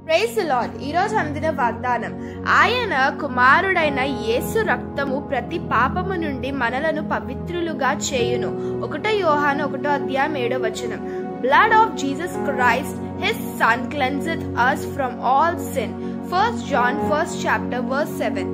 praise lord ఈరోజు అందిన వాగ్దానం ఆయన కుమారుడైన యేసు రక్తము ప్రతి పాపము నుండి మనలను పవిత్రులుగా చేయును ఒకటో యోహాను ఒకటో అధ్యాయం ఏడో వచనం blood of Jesus Christ his son cleanseth us from all sin first John first chapter verse seven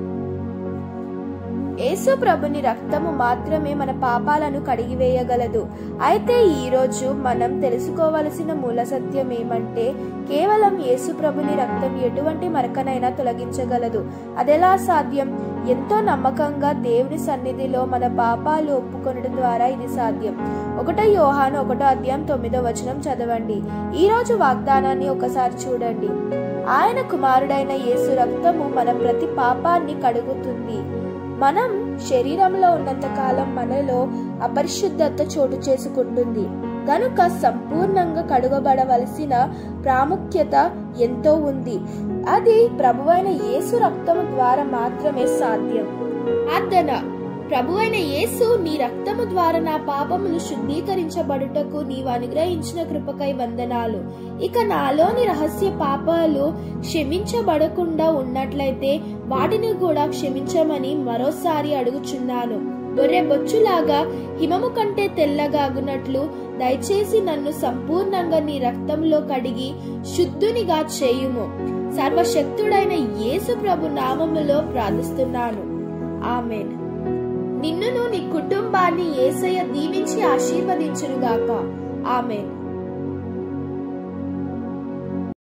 యేసు ప్రభుని రక్తము మాత్రమే మన పాపాలను కడిగివేయగలదు అయితే ఈ రోజు మనం తెలుసుకోవలసిన మూల సత్యం ఏమంటే కేవలం యేసు ప్రభుని రక్తం ఎటువంటి మరకనైనా తొలగించగలదు అదెలా సాధ్యం ఎంతో నమ్మకంగా దేవుని సన్నిధిలో మన పాపాలు ఒప్పుకొనడం ద్వారా ఇది సాధ్యం ఒకటో యోహాను ఒకటో అధ్యాయం తొమ్మిదో వచనం చదవండి ఈ రోజు వాగ్దానాన్ని ఒకసారి చూడండి ఆయన కుమారుడైన యేసు రక్తము మన ప్రతి పాపాన్ని కడుగుతుంది మనం శరీరంలో ఉన్నంత కాలం మనలో అపరిశుద్ధత చోటు చేసుకుంటుంది కనుక సంపూర్ణంగా కడుగబడవలసిన ప్రాముఖ్యత ఎంతో ఉంది అది ప్రభువైన యేసు రక్తము ద్వారా మాత్రమే సాధ్యం ప్రార్థన ప్రభువైన యేసు నీ రక్తము ద్వారా నా పాపములు శుద్ధీకరించబడుటకు నీవు అనుగ్రహించిన కృపకై వందనాలు ఇక నాలోని రహస్య పాపాలు క్షమించబడకుండా ఉన్నట్లయితే వాటిని కూడా క్షమించమని మరోసారి అడుగుచున్నాను గొర్రె బొచ్చులాగా హిమము కంటే తెల్లగాగునట్లు దయచేసి నన్ను సంపూర్ణంగా నీ రక్తంలో కడిగి శుద్ధునిగా చేయుము సర్వశక్తుడైన యేసు ప్రభు నామములో ప్రార్థిస్తున్నాను ఆమెన్ నిన్నును నీ కుటుంబాన్ని ఏసయ్య దీవించి ఆశీర్వదించునుగాక ఆమెన్